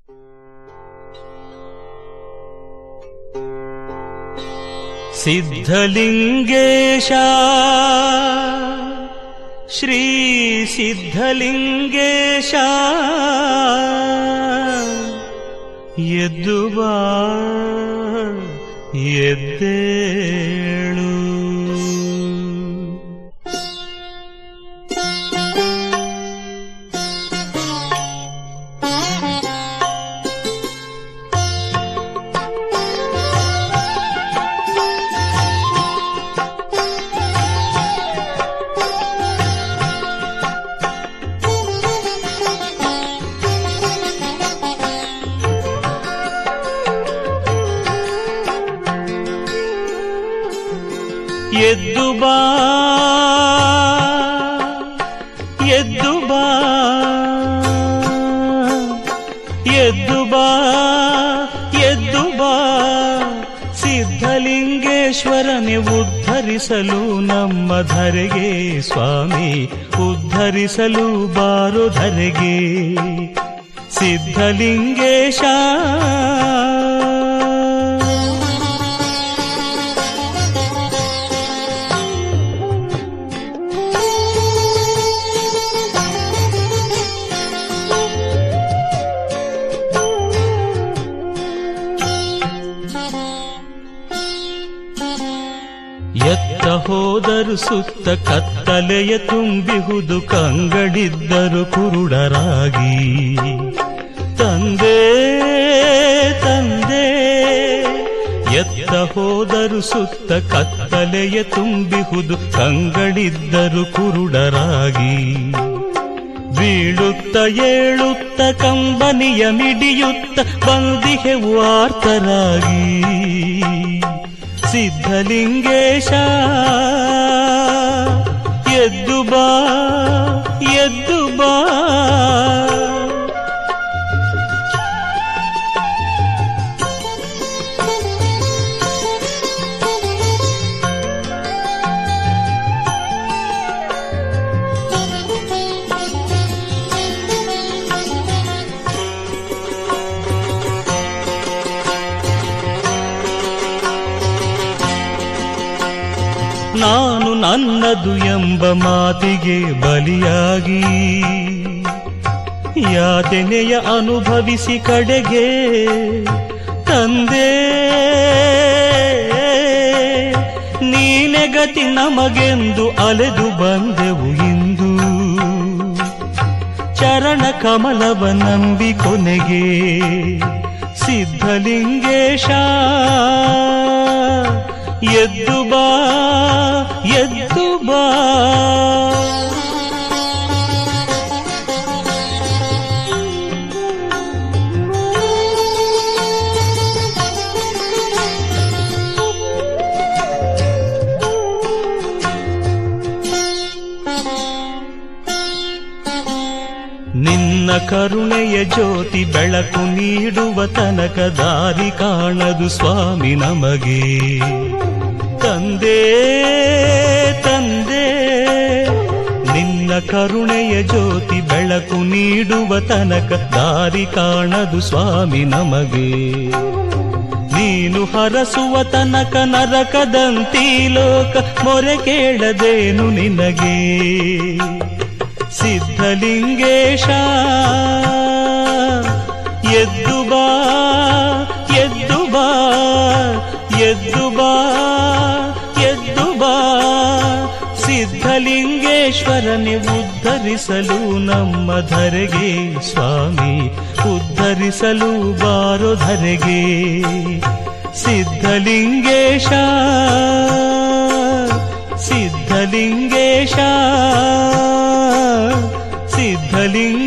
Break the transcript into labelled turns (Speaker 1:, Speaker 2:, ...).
Speaker 1: ಸಿದ್ಧಲಿಂಗೇಶ ಶ್ರೀ ಸಿದ್ಧಲಿಂಗೇಶ ಎದ್ದು ಬಾ ಎದ್ದೇಳು ಎದ್ದು ಬಾ ಎದ್ದು ಬಾ ಎದ್ದು ಬಾ ಎದ್ದು ಬಾ ಸಿದ್ಧಲಿಂಗೇಶ್ವರನೆ ಉದ್ಧರಿಸಲು ನಮ್ಮ ಧರೆಗೆ ಸ್ವಾಮಿ ಉದ್ಧರಿಸಲು ಬಾರು ಧರೆಗೆ ಸಿದ್ಧಲಿಂಗೇಶ ಎತ್ತ ಹೋದರು ಸುತ್ತ ಕತ್ತಲೆಯ ತುಂಬಿಹುದು ಕಂಗಡಿದ್ದರು ಕುರುಡರಾಗಿ ತಂದೆ ತಂದೆ ಎತ್ತ ಹೋದರು ಸುತ್ತ ಕತ್ತಲೆಯ ತುಂಬಿಹುದು ಕಂಗಡಿದ್ದರು ಕುರುಡರಾಗಿ ಬೀಳುತ್ತ ಏಳುತ್ತ ಕಂಬನಿಯ ಮಿಡಿಯುತ್ತ ಬಂದಿಹೆ ವಾರ್ತರಾಗಿ ಸಿದ್ಧಲಿಂಗೇಶ ಎದ್ದು ಬಾ ಎದ್ದು ಬಾ ನಾನು ನನ್ನದು ಎಂಬ ಮಾತಿಗೆ ಬಲಿಯಾಗಿ ಯಾತನೆಯ ಅನುಭವಿಸಿ ಕಡೆಗೆ ತಂದೆ ನೀನೆ ಗತಿ ನಮಗೆಂದು ಅಲೆದು ಬಂದೆವು ಇಂದು ಚರಣ ಕಮಲವ ನಂಬಿ ಕೊನೆಗೆ ಸಿದ್ಧಲಿಂಗೇಶ ಎದ್ದು ಬಾ ಎದ್ದು ಬಾ ನಿನ್ನ ಕರುಣೆಯ ಜ್ಯೋತಿ ಬೆಳಕು ನೀಡುವ ತನಕ ದಾರಿ ಕಾಣದು ಸ್ವಾಮಿ ನಮಗೆ ತಂದೆ ತಂದೆ ನಿನ್ನ ಕರುಣೆಯ ಜ್ಯೋತಿ ಬೆಳಕು ನೀಡುವ ತನಕ ದಾರಿ ಕಾಣದು ಸ್ವಾಮಿ ನಮಗೆ ನೀನು ಹರಸುವ ತನಕ ನರಕದಂತೀ ಲೋಕ ಮೊರೆ ಕೇಳದೇನು ನಿನಗೆ ಸಿದ್ಧಲಿಂಗೇಶ ಎದ್ದು ಬಾ ಎದ್ದು ಬಾ ಎದ್ದು ಬಾ ಎದ್ದು ಬಾ ಸಿದ್ಧಲಿಂಗೇಶ್ವರನೆ ಉದ್ಧರಿಸಲು ನಮ್ಮ ಧರೆಗೆ ಸ್ವಾಮಿ ಉದ್ಧರಿಸಲು ಬಾರೋ ಧರೆಗೆ ಸಿದ್ಧಲಿಂಗೇಶ ಸಿದ್ಧಲಿಂಗೇಶ ಸಿದ್ಧಲಿಂಗ